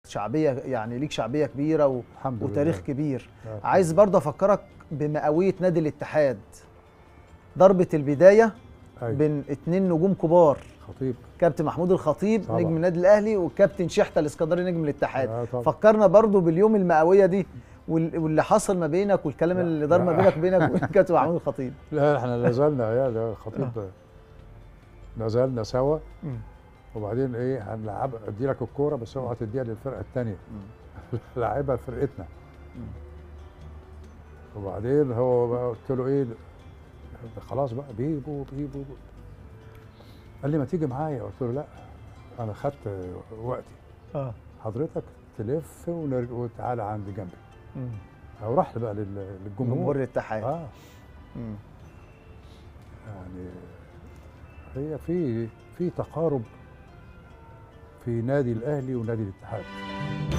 شعبيه يعني ليك شعبيه كبيره و... الحمد لله وتاريخ كبير آه. عايز برضه افكرك بمئويه نادي الاتحاد ضربه البدايه أيوة. بين اتنين نجوم كبار خطيب كابتن محمود الخطيب طبعا. نجم النادي الاهلي والكابتن شحته الاسكندري نجم الاتحاد آه طبعا. فكرنا برضو باليوم المئويه دي وال- واللي حصل ما بينك والكلام لا، اللي دار ما لا. بينك وبينك وبين كابتن محمود الخطيب لا احنا لا زلنا يا ده خطيب لا زلنا سوا وبعدين ايه هنلعب ادي لك الكوره بس اوعى تديها للفرقه الثانيه لعبها فرقتنا وبعدين هو بقى قلت له ايه خلاص بقى بيبو بيبو قال لي ما تيجي معايا قلت له لا انا خدت وقتي اه حضرتك تلف ونرجع وتعالى عند جنبي او راح بقى لل- جمهور للجمهور الاتحاد اه مم. يعني هي في في تقارب في نادي الاهلي ونادي الاتحاد